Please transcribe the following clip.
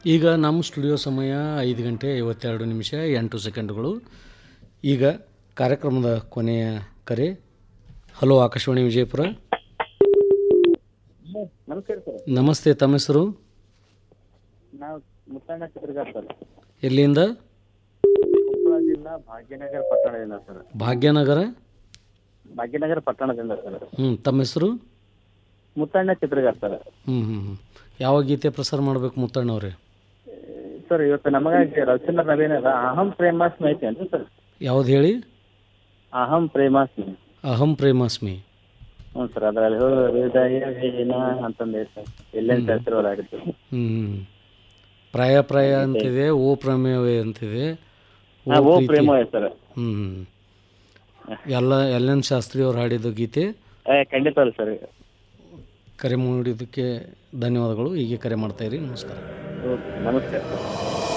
ಈಗ ನಮ್ಮ ಸ್ಟುಡಿಯೋ ಸಮಯ ಐದು ಗಂಟೆ ಐವತ್ತೆರಡು ನಿಮಿಷ ಎಂಟು ಸೆಕೆಂಡುಗಳು ಈಗ ಕಾರ್ಯಕ್ರಮದ ಕೊನೆಯ ಕರೆ ಹಲೋ ಆಕಾಶವಾಣಿ ವಿಜಯಪುರ ನಮಸ್ಕಾರ ಸರ್ ನಮಸ್ತೆ ತಮ್ಮ ಹೆಸರು ನಾವು ಮುತ್ತಣ್ಣ ಚಿತ್ರಗಾರ್ ಸರ್ ಎಲ್ಲಿಂದ ಕೊಪ್ಪಳ ಜಿಲ್ಲಾ ಭಾಗ್ಯನಗರ ಪಟ್ಟಣದಿಂದ ಸರ್ ಭಾಗ್ಯನಗರ ಭಾಗ್ಯನಗರ ಪಟ್ಟಣದಿಂದ ಸರ್ ಹ್ಞೂ ತಮ್ಮ ಹೆಸರು ಮುತ್ತಣ್ಣ ಚಿತ್ರಗಾರ್ ಸರ್ ಹ್ಞೂ ಹ್ಞೂ ಹ್ಞೂ ಯಾವ ಗೀತೆ ಪ್ರಸಾರ ಮಾಡಬೇಕು ಮುತ್ತಣ್ಣವ್ರೆ ಸರ್ ಇವತ್ತು ನಮಗಾಗಿ ರವಿಚಂದ್ರ ನವೀನ್ ಅದ ಅಹಂ ಪ್ರೇಮಾಸ್ಮಿ ಐತಿ ಏನ್ರಿ ಸರ್ ಯಾವ್ದು ಹೇಳಿ ಅಹಂ ಪ್ರೇಮಾಸ್ಮಿ ಅಹಂ ಪ್ರೇಮಾಸ್ಮಿ ಹ್ಞೂ ಸರ್ ಅದರಲ್ಲಿ ಹೃದಯ ವೀಣ ಅಂತಂದು ಐತೆ ಸರ್ ಎಲ್ಲೇನು ಶಾಸ್ತ್ರವಲ್ಲ ಆಗುತ್ತೆ ಹ್ಞೂ ಪ್ರಾಯ ಪ್ರಾಯ ಅಂತಿದೆ ಓ ಪ್ರಮೇಯವೇ ಅಂತಿದೆ ಹಾ, ಓ ಪ್ರೀತಿ. ಪ್ರೇಮ ಐತೆ ಸರ್ ಹ್ಞೂ ಎಲ್ಲ ಎಲ್ ಎನ್ ಶಾಸ್ತ್ರಿ ಅವ್ರು ಹಾಡಿದ ಗೀತೆ ಏ ಖಂಡಿತ ಅಲ್ಲ ಸರ್ ಕರೆ ಮಾಡಿದ್ದಕ್ಕೆ ಧನ್ಯವಾದಗಳು ಹೀಗೆ ಕರೆ ಮಾಡ್ತಾಯಿರಿ ನಮಸ್ಕಾರ ಓಕೆ ನಮಸ್ಕಾರ ಸರ್